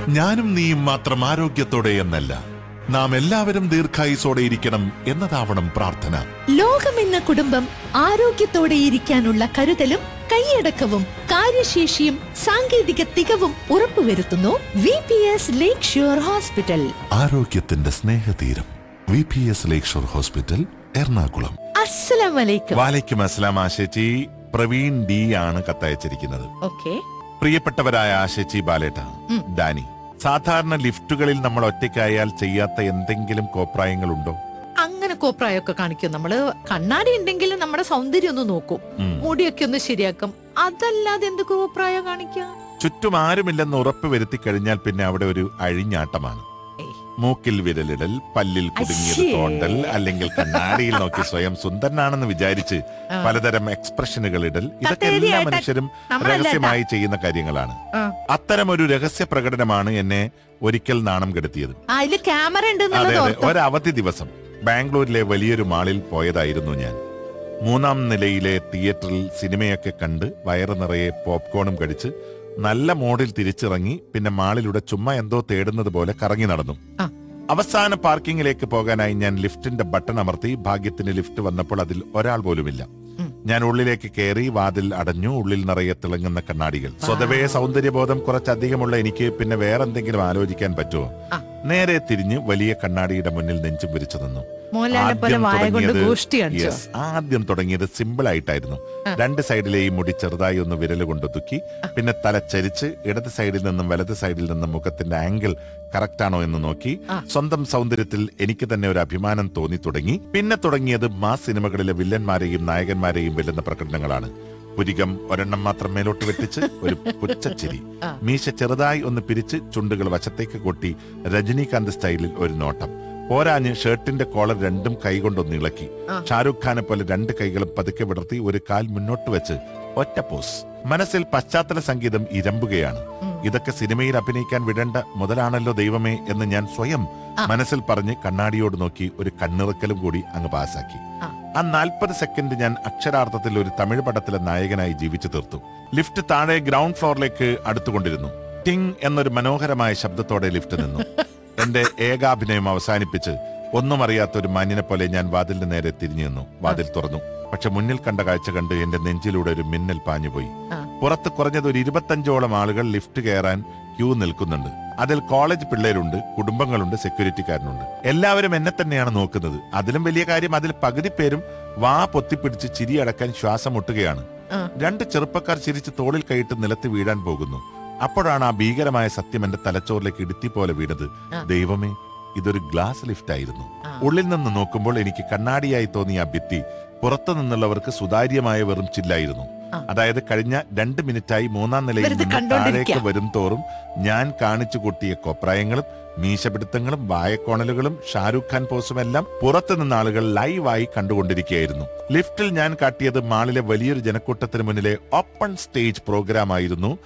ഞാനും നീയും മാത്രം ആരോഗ്യത്തോടെ എന്നല്ല നാം എല്ലാവരും ദീർഘായുസോടെ ഇരിക്കണം എന്നതാവണം പ്രാർത്ഥന ലോകമെന്ന കുടുംബം ആരോഗ്യത്തോടെ ഇരിക്കാനുള്ള കരുതലും കൈയടക്കവും കാര്യശേഷിയും സാങ്കേതിക തികവും ഉറപ്പുവരുത്തുന്നു V P S lakeshore hospital ആരോഗ്യത്തിന്റെ സ്നേഹതീരം V P S lakeshore hospital Ernakulam അസ്സലാമലൈക്കും വാലയ്ക്കും അസ്ലാം ആശേച്ചി പ്രവീൺ ഡി ആണ് കത്തയച്ചിരിക്കുന്നത് ഓക്കെ പ്രിയപ്പെട്ടവരായ ആശേച്ചി ബാലേട്ട ഡാനി സാധാരണ ലിഫ്റ്റുകളിൽ നമ്മൾ ഒറ്റയ്ക്കായാൽ ചെയ്യാത്ത എന്തെങ്കിലും കോപ്രായങ്ങളുണ്ടോ അങ്ങനെ കോപ്രായമൊക്കെ കാണിക്കും നമ്മള് കണ്ണാടി ഉണ്ടെങ്കിലും നമ്മുടെ സൗന്ദര്യം ഒന്ന് നോക്കും ഉം. മുടിയൊക്കെ ഒന്ന് ശരിയാക്കും അതല്ലാതെ എന്ത് കോപ്രായം കാണിക്കാം ചുറ്റും ആരുമില്ലെന്ന് ഉറപ്പ് വരുത്തി കഴിഞ്ഞാൽ പിന്നെ അവിടെ ഒരു അഴിഞ്ഞാട്ടമാണ് ഏയ്. മൂക്കിൽ വിരലിടൽ പല്ലിൽ കുടുങ്ങിയത് അശ്ശേ. തോണ്ടൽ അല്ലെങ്കിൽ കണ്ണാടിയിൽ നോക്കി സ്വയം സുന്ദരനാണെന്ന് വിചാരിച്ച് പലതരം എക്സ്പ്രഷനുകൾ ഇടൽ ഇതൊക്കെ എല്ലാ തത്തേരിയായിട്ട് മനുഷ്യരും നമ്മളല്ല രഹസ്യമായി ചെയ്യുന്ന കാര്യങ്ങളാണ് ആ. അത്തരം ഒരു രഹസ്യ പ്രകടനമാണ് എന്നെ ഒരിക്കൽ നാണം കെടുത്തിയത് ആ, അതില് ക്യാമറ അതെ ഉണ്ടെന്നുള്ളത് അതെ ഓർത്തോ? ഒരവധി ദിവസം ബാംഗ്ലൂരിലെ വലിയൊരു മാളിൽ പോയതായിരുന്നു ഞാൻ മൂന്നാം നിലയിലെ തിയേറ്ററിൽ സിനിമയൊക്കെ കണ്ട് വയറ് നിറയെ പോപ്കോണും കഴിച്ച് നല്ല മോഡിൽ തിരിച്ചിറങ്ങി പിന്നെ മാളിലൂടെ ചുമ്മാ എന്തോ തേടുന്നത് പോലെ കറങ്ങി നടന്നു ആ. അവസാന പാർക്കിങ്ങിലേക്ക് പോകാനായി ഞാൻ ലിഫ്റ്റിന്റെ ബട്ടൺ അമർത്തി ഭാഗ്യത്തിന് ലിഫ്റ്റ് വന്നപ്പോൾ അതിൽ ഒരാൾ പോലുമില്ല ഉം. ഞാൻ ഉള്ളിലേക്ക് കയറി വാതിൽ അടഞ്ഞു ഉള്ളിൽ നിറയെ തിളങ്ങുന്ന കണ്ണാടികൾ സ്വതവേ സൗന്ദര്യബോധം കുറച്ചധികമുള്ള എനിക്ക് പിന്നെ വേറെന്തെങ്കിലും ആലോചിക്കാൻ പറ്റുമോ ആ. നേരെ തിരിഞ്ഞ് വലിയ കണ്ണാടിയുടെ മുന്നിൽ നെഞ്ചും വിരിച്ചു നിന്നു മോഹൻലാലിനെ പോലെ ആദ്യം വായ കൊണ്ട് തുടങ്ങിയത് ഗോഷ്ടി കാണിച്ചോ yes, ആദ്യം തുടങ്ങിയത് സിമ്പിൾ ആയിട്ടായിരുന്നു ആ. രണ്ട് സൈഡിലെയും മുടി ചെറുതായി ഒന്ന് വിരൽ കൊണ്ട് ഒതുക്കി പിന്നെ തല ചരിച്ച് ഇടത് സൈഡിൽ നിന്നും വലത് സൈഡിൽ നിന്നും മുഖത്തിന്റെ ആംഗിൾ കറക്റ്റ് ആണോ എന്ന് നോക്കി ആ. സ്വന്തം സൗന്ദര്യത്തിൽ എനിക്ക് തന്നെ ഒരു അഭിമാനം തോന്നി തുടങ്ങി പിന്നെ തുടങ്ങിയത് മാസ് സിനിമകളിലെ വില്ലന്മാരെയും നായകന്മാരെയും വെല്ലുന്ന പ്രകടനങ്ങളാണ് പുരികം ഒരെണ്ണം മാത്രം മേലോട്ട് വെട്ടിച്ച് ഒരു പുച്ചച്ചിരി ആ. മീശ ചെറുതായി ഒന്ന് പിരിച്ച് ചുണ്ടുകൾ വശത്തേക്ക് കൊട്ടി രജനീകാന്ത് സ്റ്റൈലിൽ ഒരു നോട്ടം പോരാഞ്ഞ് ഷർട്ടിന്റെ കോളർ രണ്ടും കൈകൊണ്ടൊന്ന് ഇളക്കി ആ. ഷാരൂഖ് ഖാനെ പോലെ രണ്ട് കൈകളും പതുക്കെ വിടർത്തി ഒരു കാൽ മുന്നോട്ട് വെച്ച് ഒറ്റ പോസ് മനസ്സിൽ പശ്ചാത്തല സംഗീതം ഇരമ്പുകയാണ് ഉം. ഇതൊക്കെ സിനിമയിൽ അഭിനയിക്കാൻ വിടേണ്ട മുതലാണല്ലോ ദൈവമേ എന്ന് ഞാൻ സ്വയം ആ. മനസ്സിൽ പറഞ്ഞ് കണ്ണാടിയോട് നോക്കി ഒരു കണ്ണിറക്കലും കൂടി അങ്ങ് പാസാക്കി ആ. ആ നാൽപ്പത് സെക്കൻഡ് ഞാൻ അക്ഷരാർത്ഥത്തിൽ ഒരു തമിഴ് പടത്തിലെ നായകനായി ജീവിച്ചു തീർത്തു ലിഫ്റ്റ് താഴെ ഗ്രൗണ്ട് ഫ്ലോറിലേക്ക് അടുത്തുകൊണ്ടിരുന്നു ടിങ് എന്നൊരു മനോഹരമായ ശബ്ദത്തോടെ ലിഫ്റ്റ് നിന്നു എന്റെ ഏകാഭിനയം അവസാനിപ്പിച്ച് ഒന്നും അറിയാത്ത ഒരു മാന്യനെ പോലെ ഞാൻ വാതിലിന് നേരെ തിരിഞ്ഞു നിന്നു വാതിൽ തുറന്നു പക്ഷെ മുന്നിൽ കണ്ട കാഴ്ച കണ്ട് എന്റെ നെഞ്ചിലൂടെ ഒരു മിന്നൽ പാഞ്ഞുപോയി ആ. പുറത്ത് കുറഞ്ഞത് ഒരു ഇരുപത്തഞ്ചോളം ആളുകൾ ലിഫ്റ്റ് കയറാൻ ക്യൂ നിൽക്കുന്നുണ്ട് അതിൽ കോളേജ് പിള്ളേരുണ്ട് കുടുംബങ്ങളുണ്ട് സെക്യൂരിറ്റിക്കാരനുണ്ട് എല്ലാവരും എന്നെ തന്നെയാണ് നോക്കുന്നത് അതിലും വലിയ കാര്യം അതിൽ പകുതി പേരും വാ പൊത്തിപ്പിടിച്ച് ചിരിയടക്കാൻ ശ്വാസം മുട്ടുകയാണ് ആ. രണ്ട് ചെറുപ്പക്കാർ ചിരിച്ച് തോളിൽ കൈയിട്ട് നിലത്ത് വീഴാൻ പോകുന്നു അപ്പോഴാണ് ആ ഭീകരമായ സത്യം എന്റെ തലച്ചോറിലേക്ക് ഇടുത്തി പോലെ വീണത് ആ. ദൈവമേ ഇതൊരു ഗ്ലാസ് ലിഫ്റ്റ് ആയിരുന്നു ആ. ഉള്ളിൽ നിന്ന് നോക്കുമ്പോൾ എനിക്ക് കണ്ണാടിയായി തോന്നിയ ആ ഭിത്തി പുറത്തു നിന്നുള്ളവർക്ക് സുതാര്യമായ വെറും ചില്ലായിരുന്നു ആ. അതായത് കഴിഞ്ഞ രണ്ട് മിനിറ്റായി മൂന്നാം നിലയിൽ വെറുതെ നിന്ന് കണ്ടോണ്ടിരിക്കുക. താഴേക്ക് വരും തോറും ഞാൻ കാണിച്ചു കൂട്ടിയ കൊപ്രായങ്ങളും മീശപിടുത്തങ്ങളും വായക്കോണലുകളും ഷാരൂഖ് ഖാൻ പോസും എല്ലാം പുറത്തു നിന്ന ആളുകൾ ലൈവായി കണ്ടുകൊണ്ടിരിക്കുകയായിരുന്നു ലിഫ്റ്റിൽ ഞാൻ കാട്ടിയത് മാളിലെ വലിയൊരു ജനക്കൂട്ടത്തിന് മുന്നിലെ ഓപ്പൺ സ്റ്റേജ് പ്രോഗ്രാം ആയിരുന്നു